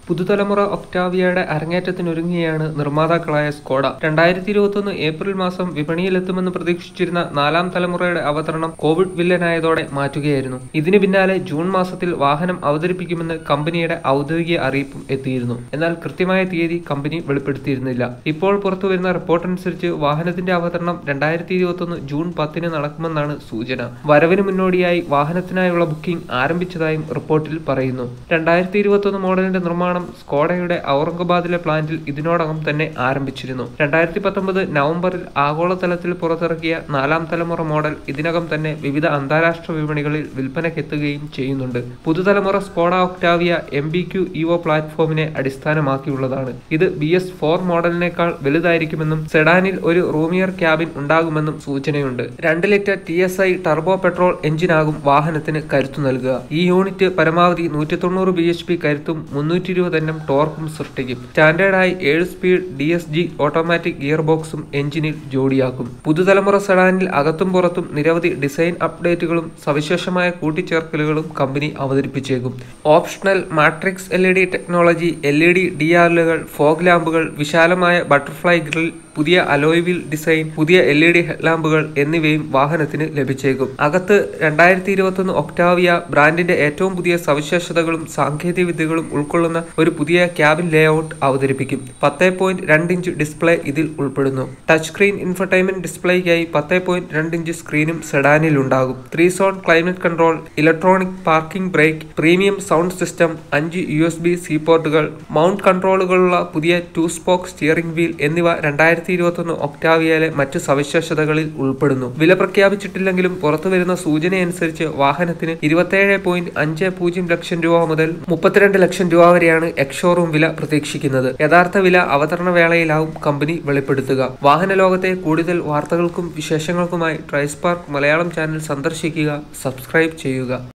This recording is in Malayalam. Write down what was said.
പുതുതലമുറ ഒക്ടാവിയയുടെ അരങ്ങേറ്റത്തിനൊരുങ്ങിയാണ് നിർമ്മാതാക്കളായ സ്കോഡ രണ്ടായിരത്തി ഇരുപത്തൊന്ന് ഏപ്രിൽ മാസം വിപണിയിലെത്തുമെന്ന് പ്രതീക്ഷിച്ചിരുന്ന നാലാം തലമുറയുടെ അവതരണം കോവിഡ് വില്ലനായതോടെ മാറ്റുകയായിരുന്നു ഇതിന് പിന്നാലെ ജൂൺ മാസത്തിൽ വാഹനം അവതരിപ്പിക്കുമെന്ന് കമ്പനിയുടെ ഔദ്യോഗിക അറിയിപ്പും എത്തിയിരുന്നു എന്നാൽ കൃത്യമായ തീയതി കമ്പനി വെളിപ്പെടുത്തിയിരുന്നില്ല ഇപ്പോൾ പുറത്തുവരുന്ന റിപ്പോർട്ടനുസരിച്ച് വാഹനത്തിന്റെ അവതരണം രണ്ടായിരത്തി ഇരുപത്തൊന്ന് ജൂൺ പത്തിന് നടക്കുമെന്നാണ് സൂചന വരവിന് മുന്നോടിയായി വാഹനത്തിനായുള്ള ബുക്കിംഗ് ആരംഭിച്ചതായും റിപ്പോർട്ടിൽ പറയുന്നു രണ്ടായിരത്തി ഇരുപത്തൊന്ന് മോഡലിന്റെ നിർമ്മാണം സ്കോഡയുടെ ഔറംഗാബാദിലെ പ്ലാന്റിൽ ഇതിനോടകം തന്നെ ആരംഭിച്ചിരുന്നു രണ്ടായിരത്തി പത്തൊമ്പത് നവംബറിൽ ആഗോളതലത്തിൽ പുറത്തിറക്കിയ നാലാം തലമുറ മോഡൽ ഇതിനകം തന്നെ വിവിധ അന്താരാഷ്ട്ര വിപണികളിൽ വിൽപ്പനയ്ക്കെത്തുകയും ചെയ്യുന്നുണ്ട് പുതുതലമുറ Skoda Octavia M B Q evo പ്ലാറ്റ്ഫോമിനെ അടിസ്ഥാനമാക്കിയുള്ളതാണ് ഇത് ബി എസ് ഫോർ മോഡലിനേക്കാൾ വലുതായിരിക്കുമെന്നും സെഡാനിൽ ഒരു റൂമിയർ ക്യാബിൻ ഉണ്ടാകുമെന്നും സൂചനയുണ്ട് രണ്ട് litre T S I turbo petrol എഞ്ചിനാകും വാഹനത്തിന് കരുത്തു നൽകുക ഈ യൂണിറ്റ് പരമാവധി നൂറ്റി തൊണ്ണൂറ് ബി എച്ച് പി കരുത്തും മുന്നൂറ്റി ഇരുപത് എണ്ണം ടോർക്കും സൃഷ്ടിക്കും സ്റ്റാൻഡേർഡായി ഏഴ് speed D S G automatic gear ബോക്സും എഞ്ചിനിൽ ജോഡിയാക്കും പുതുതലമുറ സെഡാനിൽ അകത്തും പുറത്തും നിരവധി ഡിസൈൻ അപ്ഡേറ്റുകളും സവിശേഷമായ കൂട്ടിച്ചേർക്കലുകളും കമ്പനി അവതരിപ്പിച്ചേക്കും optional matrix L E D technology L E D D ആറുകൾ ഫോഗ് ലാമ്പുകൾ വിശാലമായ ബട്ടർഫ്ലൈ ഗ്രിൽ പുതിയ അലോയ് വീൽ ഡിസൈൻ പുതിയ എൽ ഇ ഡി ഹെഡ്ലാമ്പുകൾ എന്നിവയും വാഹനത്തിന് ലഭിച്ചേക്കും അകത്ത് രണ്ടായിരത്തി ഇരുപത്തൊന്ന് ഒക്ടാവിയ ബ്രാൻഡിന്റെ ഏറ്റവും പുതിയ സവിശേഷതകളും സാങ്കേതിക വിദ്യകളും ഉൾക്കൊള്ളുന്ന ഒരു പുതിയ ക്യാബിൻ ലേഔട്ട് അവതരിപ്പിക്കും പത്ത് പോയിന്റ് രണ്ട് ഇഞ്ച് ഡിസ്പ്ലേ ഇതിൽ ഉൾപ്പെടുന്നു ടച്ച് സ്ക്രീൻ ഇൻഫർടൈൻമെന്റ് ഡിസ്പ്ലേക്കായി പത്ത് പോയിന്റ് രണ്ട് ഇഞ്ച് സ്ക്രീനും സെഡാനിൽ ഉണ്ടാകും three zone climate control electronic parking brake premium sound system അഞ്ച് യു എസ് ബി സി പോർട്ടുകൾ മൗണ്ട് കൺട്രോളുകളുള്ള പുതിയ ടു സ്പോക്ക് സ്റ്റിയറിംഗ് വീൽ എന്നിവ രണ്ടായിരത്തി ഇരുപത്തൊന്ന് ഒക്ടാവിയയിലെ മറ്റ് സവിശേഷതകളിൽ ഉൾപ്പെടുന്നു വില പ്രഖ്യാപിച്ചിട്ടില്ലെങ്കിലും പുറത്തുവരുന്ന സൂചനയനുസരിച്ച് വാഹനത്തിന് ഇരുപത്തേഴ് പോയിന്റ് അഞ്ച് പൂജ്യം ലക്ഷം രൂപ മുതൽ മുപ്പത്തിരണ്ട് ലക്ഷം രൂപ വരെയാണ് എക്സ്ഷോറൂം വില പ്രതീക്ഷിക്കുന്നത് യഥാർത്ഥ വില അവതരണ വേളയിലാവും കമ്പനി വെളിപ്പെടുത്തുക വാഹന ലോകത്തെ കൂടുതൽ വാർത്തകൾക്കും വിശേഷങ്ങൾക്കുമായി ട്രൈസ്പാർക്ക് മലയാളം ചാനൽ സന്ദർശിക്കുക സബ്സ്ക്രൈബ് ചെയ്യുക